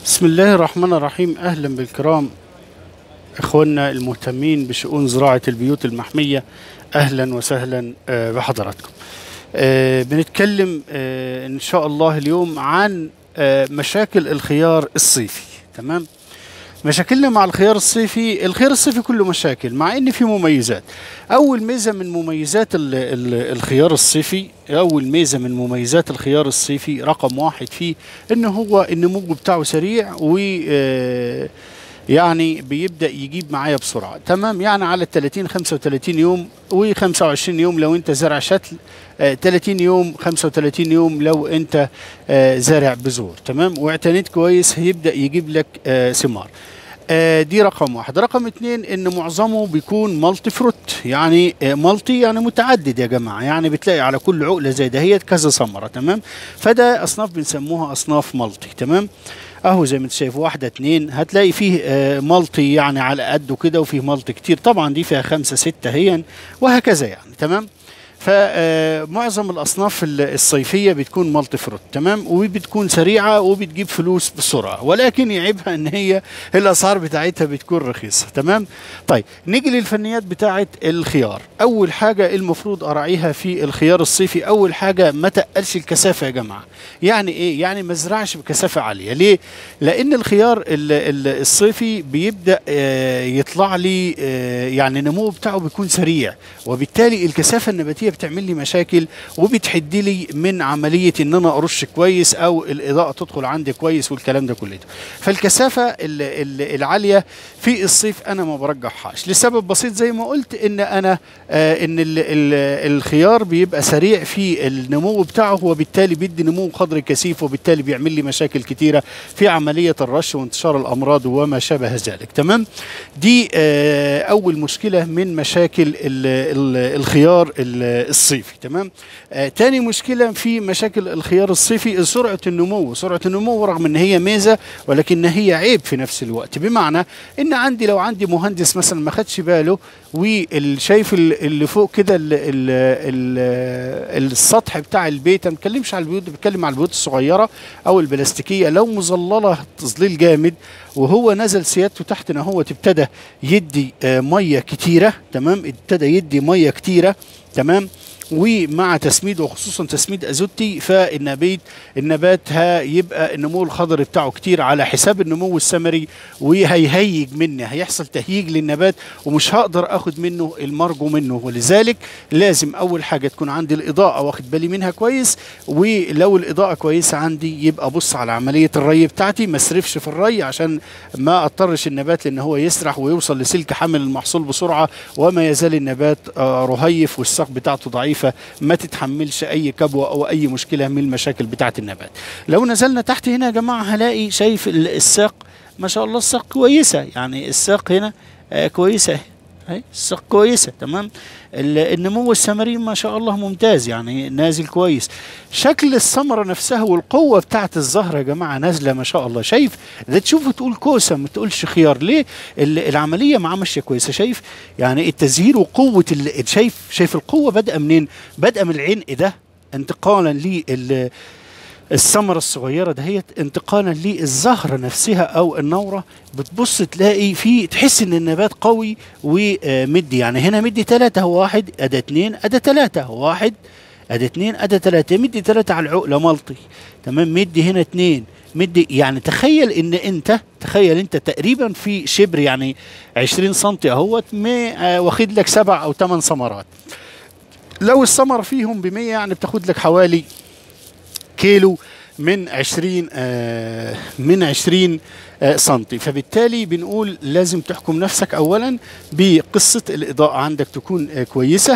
بسم الله الرحمن الرحيم اهلا بالكرام اخواننا المهتمين بشؤون زراعه البيوت المحميه اهلا وسهلا آه، بحضراتكم آه، بنتكلم آه، ان شاء الله اليوم عن آه، مشاكل الخيار الصيفي تمام مشاكلنا مع الخيار الصيفي الخيار الصيفي كله مشاكل مع ان في مميزات اول ميزه من مميزات ال ال الخيار الصيفي اول ميزه من مميزات الخيار الصيفي رقم واحد فيه ان هو النمو بتاعه سريع و آه، يعني بيبدا يجيب معايا بسرعه تمام يعني على ال 30 35 يوم و25 يوم لو انت زرع شتل آه، 30 يوم 35 يوم لو انت آه، زارع بذور تمام واعتنيت كويس هيبدا يجيب لك آه، ثمار آه، دي رقم واحد رقم اتنين ان معظمه بيكون مالتي فروت يعني آه، مالتي يعني متعدد يا جماعه يعني بتلاقي على كل عقله زي دهيت كذا ثمره تمام فده اصناف بنسموها اصناف مالتي تمام اهو زي ما انت شايف واحده اتنين هتلاقي فيه آه، مالتي يعني على قده كده وفيه مالتي كتير طبعا دي فيها خمسه سته هي وهكذا يعني تمام فمعظم الاصناف ال- الصيفيه بتكون مالتي فروت تمام وبتكون سريعه وبتجيب فلوس بسرعه ولكن يعيبها ان هي الاسعار بتاعتها بتكون رخيصه تمام طيب نيجي للفنيات بتاعه الخيار اول حاجه المفروض اراعيها في الخيار الصيفي اول حاجه ما تقلش الكثافه يا جماعه يعني ايه يعني ما ازرعش بكثافه عاليه ليه لان الخيار ال- ال- الصيفي بيبدا آه، يطلع لي آه، يعني النمو بتاعه بيكون سريع وبالتالي الكثافه النباتيه بتعمل لي مشاكل وبتحد لي من عمليه ان انا ارش كويس او الاضاءه تدخل عندي كويس والكلام ده كله فالكثافه ال- ال- العاليه في الصيف انا ما برجحهاش لسبب بسيط زي ما قلت ان انا آه ان ال ال الخيار بيبقى سريع في النمو بتاعه وبالتالي بيدي نمو قدر كثيف وبالتالي بيعمل لي مشاكل كتيره في عمليه الرش وانتشار الامراض وما شابه ذلك تمام دي آه اول مشكله من مشاكل ال ال الخيار ال- الصيفي تمام آه تاني مشكله في مشاكل الخيار الصيفي سرعه النمو سرعه النمو رغم ان هي ميزه ولكن هي عيب في نفس الوقت بمعنى ان عندي لو عندي مهندس مثلا ما خدش باله والشايف اللي فوق كده ال- ال- ال- السطح بتاع البيت انا ما بتكلمش على البيوت بتكلم على البيوت الصغيره او البلاستيكيه لو مظلله تظليل جامد وهو نزل سيادته تحت ان هو ابتدى يدي آه، ميه كتيره تمام ابتدى يدي ميه كتيره تمام ومع تسميد وخصوصا تسميد ازوتي فالنبات النبات هيبقى النمو الخضري بتاعه كتير على حساب النمو الثمري وهيهيج مني هيحصل تهييج للنبات ومش هقدر اخد منه المرجو منه ولذلك لازم اول حاجه تكون عندي الاضاءه واخد بالي منها كويس ولو الاضاءه كويسه عندي يبقى بص على عمليه الري بتاعتي ما اسرفش في الري عشان ما اضطرش النبات لان هو يسرح ويوصل لسلك حمل المحصول بسرعه وما يزال النبات آه، رهيف والساق بتاعته ضعيفه ما تتحملش اي كبوه او اي مشكله من المشاكل بتاعه النبات لو نزلنا تحت هنا يا جماعه هلاقي شايف ال- الساق ما شاء الله الساق كويسه يعني الساق هنا آه، كويسه اهي الساق كويسه تمام ال- النمو الثمري ما شاء الله ممتاز يعني نازل كويس شكل الثمره نفسها والقوه بتاعت الزهره يا جماعه نازله ما شاء الله شايف ده تشوفه تقول كوسه ما تقولش خيار ليه ال- العمليه معاه ماشيه كويسه شايف يعني التزهير وقوه ال- شايف شايف القوه بادئه منين بادئه من العنق ده انتقالا لل الثمرة الصغيرة دهيت انتقالا للزهرة نفسها أو النورة بتبص تلاقي في تحس إن النبات قوي ومدي يعني هنا مدي ثلاثة هو واحد أدا اتنين أدا ثلاثة هو واحد أدا اتنين أدا ثلاثة مدي ثلاثة على العقلة ملطي تمام مدي هنا اتنين مدي يعني تخيل إن أنت تخيل أنت تقريبا في شبر يعني 20 سنتي أهوت ما- آه، واخد لك سبع أو ثمان ثمرات لو الثمرة فيهم ب 100 يعني بتاخد لك حوالي كيلو من 20 آه من 20 آه سنتي فبالتالي بنقول لازم تحكم نفسك اولا بقصه الاضاءه عندك تكون آه كويسه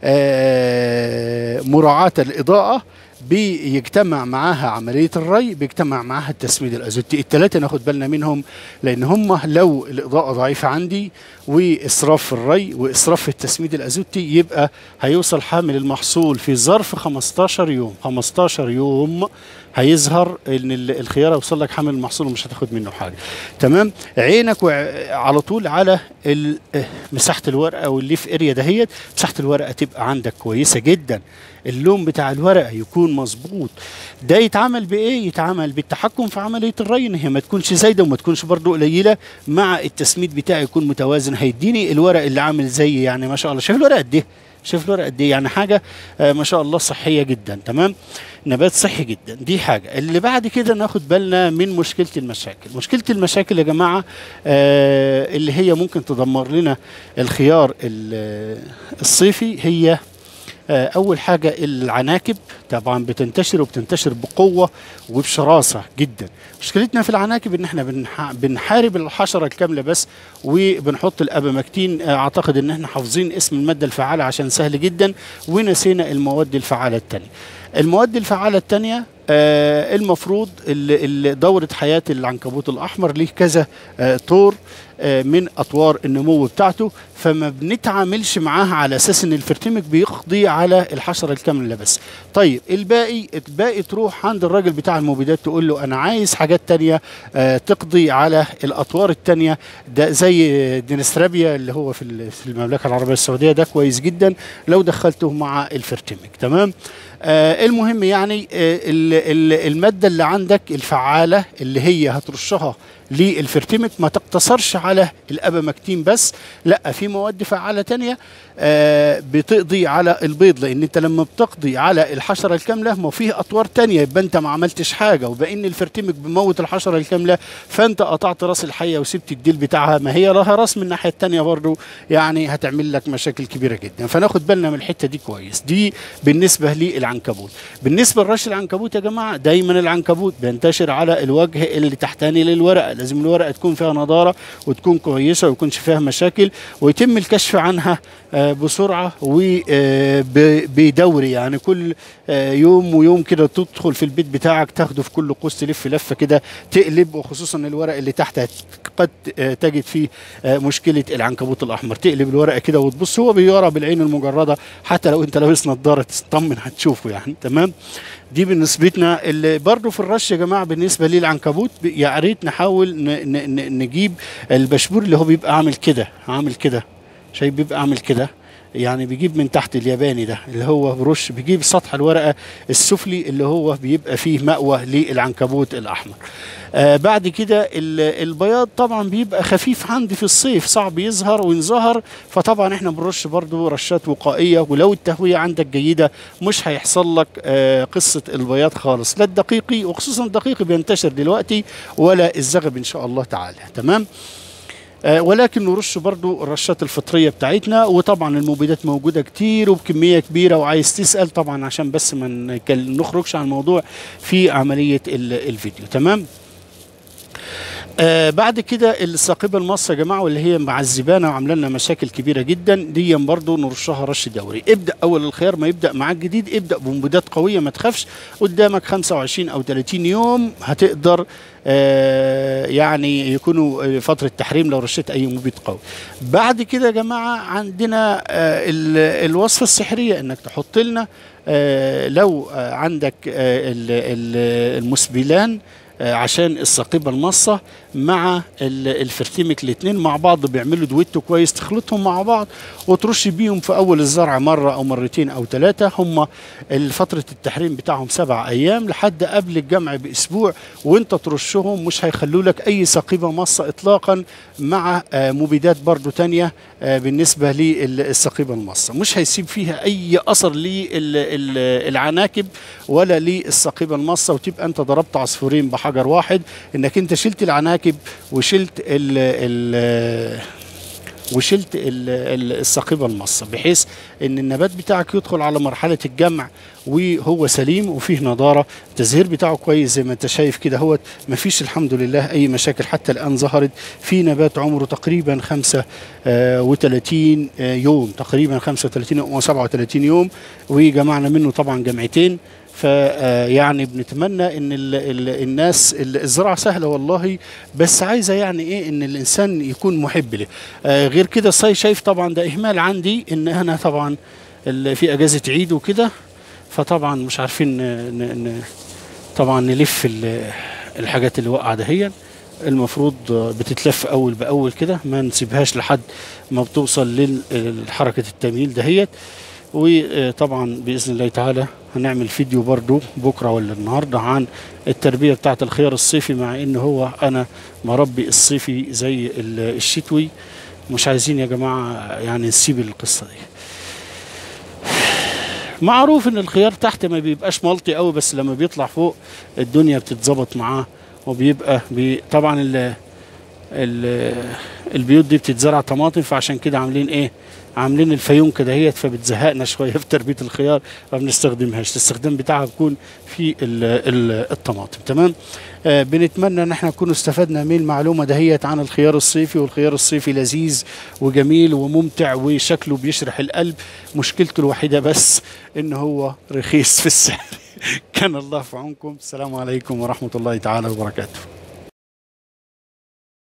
آه مراعاه الاضاءه بيجتمع معاها عمليه الري بيجتمع معاها التسميد الازوتي الثلاثه ناخد بالنا منهم لان هم لو الاضاءه ضعيفه عندي واسراف في الري واسراف في التسميد الازوتي يبقى هيوصل حامل المحصول في ظرف 15 يوم 15 يوم هيظهر ان ال- الخيار يوصل لك حامل المحصول ومش هتاخد منه حاجه تمام عينك وع- على طول على ال- آه، مساحه الورقه والليف اريا دهيت مساحه الورقه تبقى عندك كويسه جدا اللون بتاع الورقه يكون مظبوط ده يتعمل بايه يتعمل بالتحكم في عمليه الري ان هي ما تكونش زايده وما تكونش برضو قليله مع التسميد بتاعي يكون متوازن هيديني الورق اللي عامل زي يعني ما شاء الله شايف الورقه قد ايه شايف الورقه قد ايه يعني حاجه آه ما شاء الله صحيه جدا تمام نبات صحي جدا دي حاجه اللي بعد كده ناخد بالنا من مشكله المشاكل مشكله المشاكل يا جماعه آه اللي هي ممكن تدمر لنا الخيار ال- الصيفي هي آه، اول حاجه العناكب طبعا بتنتشر وبتنتشر بقوه وبشراسه جدا مشكلتنا في العناكب ان احنا بنح- بنحارب الحشره الكامله بس وبنحط الابامكتين آه، اعتقد ان احنا حافظين اسم الماده الفعاله عشان سهل جدا ونسينا المواد الفعاله الثانيه المواد الفعاله الثانيه آه المفروض ال- ال- دورة حياة العنكبوت الأحمر ليه كذا آه طور آه من أطوار النمو بتاعته فما بنتعاملش معاها على أساس إن الفرتمك بيقضي على الحشرة الكاملة بس طيب الباقي الباقي تروح عند الراجل بتاع المبيدات تقول له أنا عايز حاجات تانية آه تقضي على الأطوار التانية ده زي دينسترابيا اللي هو في ال- في المملكة العربية السعودية ده كويس جدا لو دخلته مع الفرتمك تمام آه المهم يعني آه ال- ال- الماده اللي عندك الفعاله اللي هي هترشها للفرتمك ما تقتصرش على الابامكتين بس لا في مواد فعاله تانية آه بتقضي على البيض لان انت لما بتقضي على الحشره الكامله ما فيه اطوار تانية يبقى انت ما عملتش حاجه وبان الفرتمك بموت الحشره الكامله فانت قطعت راس الحيه وسبت الديل بتاعها ما هي لها راس من الناحيه التانية برضو يعني هتعمل لك مشاكل كبيره جدا فناخد بالنا من الحته دي كويس دي بالنسبه للعنكبوت بالنسبه لرش العنكبوت يا جماعه دايما العنكبوت بينتشر على الوجه اللي تحتاني للورقه لازم الورقه تكون فيها نضاره وتكون كويسه وما يكونش فيها مشاكل ويتم الكشف عنها آه، بسرعه وبدوري يعني كل آه، يوم ويوم كده تدخل في البيت بتاعك تاخده في كل قوس تلف لفه كده تقلب وخصوصا الورق اللي تحت هت- قد آه، تجد فيه آه، مشكله العنكبوت الاحمر تقلب الورقه كده وتبص هو بيرى بالعين المجرده حتى لو انت لابس نظاره تطمن هتشوفه يعني تمام دي بالنسبتنا اللي برضه في الرش يا جماعه بالنسبه للعنكبوت ب- يا ريت نحاول ن- ن- ن- نجيب البشبور اللي هو بيبقى عامل كده عامل كده شايف بيبقى عامل كده يعني بيجيب من تحت الياباني ده اللي هو برش بيجيب سطح الورقه السفلي اللي هو بيبقى فيه مأوى للعنكبوت الاحمر آه بعد كده ال- البياض طبعا بيبقى خفيف عندي في الصيف صعب يظهر وينظهر فطبعا احنا بنرش برضو رشات وقائيه ولو التهويه عندك جيده مش هيحصل لك آه قصه البياض خالص لا الدقيقي وخصوصا الدقيقي بينتشر دلوقتي ولا الزغب ان شاء الله تعالى تمام آه، ولكن نرش برضو الرشات الفطرية بتاعتنا وطبعا المبيدات موجودة كتير وبكمية كبيرة وعايز تسأل طبعا عشان بس ما نكل- نخرجش عن الموضوع في عملية ال- الفيديو تمام آه بعد كده الساقبة المصة يا جماعة واللي هي معذبانا وعامله لنا مشاكل كبيرة جدا دي برضو نرشها رش دوري ابدأ أول الخيار ما يبدأ معاك جديد ابدأ بمبيدات قوية ما تخافش قدامك 25 أو 30 يوم هتقدر آه يعني يكونوا آه، فترة تحريم لو رشيت أي مبيد قوي بعد كده يا جماعة عندنا آه ال- الوصفة السحرية إنك تحط لنا آه لو آه عندك آه ال- ال- المسبلان آه، عشان الساقبة المصة مع ال- الفرتيمك الاثنين مع بعض بيعملوا دويتو كويس تخلطهم مع بعض وترش بيهم في اول الزرع مرة او مرتين او ثلاثة هم فترة التحريم بتاعهم سبع ايام لحد قبل الجمع باسبوع وانت ترشهم مش هيخلوا لك اي ساقبة مصة اطلاقا مع آه، مبيدات برضو تانية آه، بالنسبة للساقبة المصة مش هيسيب فيها اي اثر للعناكب ولا للساقبة المصة وتبقى انت ضربت عصفورين بحجر واحد انك انت شلت العناكب وشلت ال ال وشلت ال- ال- الساقبه المصه بحيث ان النبات بتاعك يدخل على مرحله الجمع وهو سليم وفيه نضاره التزهير بتاعه كويس زي ما انت شايف كده هو مفيش الحمد لله اي مشاكل حتى الان ظهرت في نبات عمره تقريبا 35 يوم تقريبا 35 او 37 يوم وجمعنا منه طبعا جمعتين فيعني بنتمنى ان ال ال الناس ال- الزراعه سهله والله بس عايزه يعني ايه ان الانسان يكون محب له آه غير كده الصي شايف طبعا ده اهمال عندي ان انا طبعا ال- في اجازه عيد وكده فطبعا مش عارفين ن- ن- ن- طبعا نلف ال- الحاجات اللي واقعه دهيا المفروض آه، بتتلف اول باول كده ما نسيبهاش لحد ما بتوصل لحركه التمييل دهيت وطبعا باذن الله تعالى هنعمل فيديو برضو بكره ولا النهارده عن التربيه بتاعه الخيار الصيفي مع ان هو انا مربي الصيفي زي ال- الشتوي مش عايزين يا جماعه يعني نسيب القصه دي معروف ان الخيار تحت ما بيبقاش ملطي قوي بس لما بيطلع فوق الدنيا بتتظبط معاه وبيبقى بي طبعا ال ال البيوت دي بتتزرع طماطم فعشان كده عاملين ايه عاملين الفيون كده هي فبتزهقنا شويه في تربيه الخيار ما بنستخدمهاش الاستخدام بتاعها بيكون في ال ال الطماطم تمام آه بنتمنى ان احنا نكون استفدنا من المعلومه دهيت عن الخيار الصيفي والخيار الصيفي لذيذ وجميل وممتع وشكله بيشرح القلب مشكلته الوحيده بس ان هو رخيص في السعر كان الله في عونكم السلام عليكم ورحمه الله تعالى وبركاته